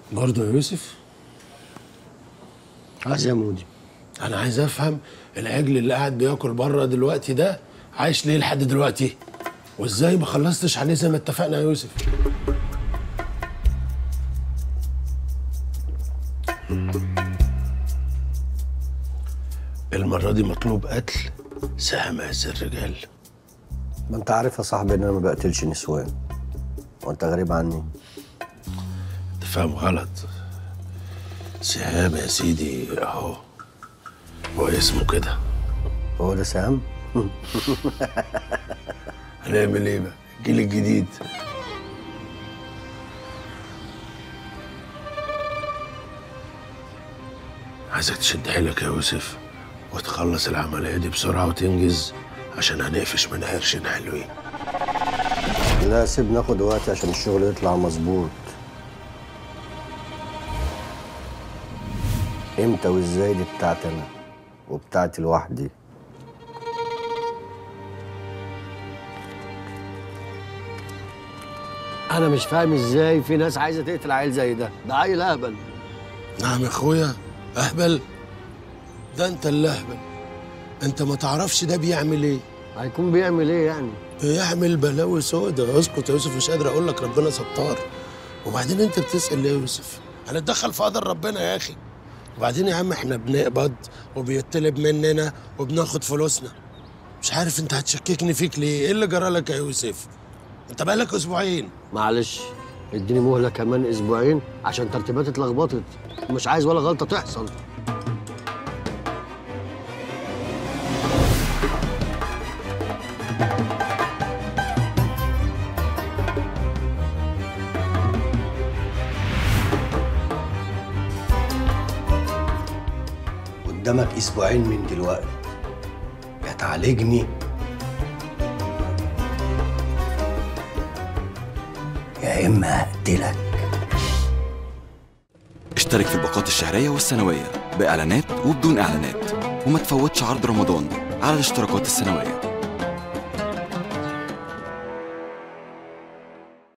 برضه يا يوسف عايز يا مودي انا عايز افهم العجل اللي قاعد بياكل بره دلوقتي ده عايش ليه لحد دلوقتي وازاي ما خلصتش عليه زي ما اتفقنا يا يوسف المرة دي مطلوب قتل سهم عز الرجال ما انت عارف يا صاحبي ان انا ما بقتلش نسوان وانت غريب عني انت فاهم غلط سهام يا سيدي اهو هو اسمه كده هو ده سام هنعمل ايه بقى الجيل الجديد عايزك تشد حيلك يا يوسف وتخلص العملية دي بسرعة وتنجز عشان هنقفش من قرشين حلوين لا سيب ناخد وقت عشان الشغل يطلع مظبوط امتى وازاي دي بتاعتي انا وبتاعتي لوحدي انا مش فاهم ازاي في ناس عايزه تقتل عيل زي ده ده عيل اهبل نعم يا اخويا اهبل ده انت اللي اهبل انت ما تعرفش ده بيعمل ايه هيكون بيعمل ايه يعني بيعمل بلاوي سودا اسكت يا يوسف مش قادر اقول لك ربنا ستار وبعدين انت بتسال ليه يا يوسف هنتدخل في قدر ربنا يا اخي وبعدين يا عم احنا بنقبض وبيطلب مننا وبناخد فلوسنا مش عارف انت هتشككني فيك ليه ايه اللي جرى لك يا يوسف انت بقالك اسبوعين معلش اديني مهله كمان اسبوعين عشان ترتيباتي اتلخبطت مش عايز ولا غلطه تحصل قدامك اسبوعين من دلوقتي يا تعالجني يا اما هقتلك اشترك في الباقات الشهرية والسنوية بإعلانات وبدون إعلانات وما تفوتش عرض رمضان على الاشتراكات السنوية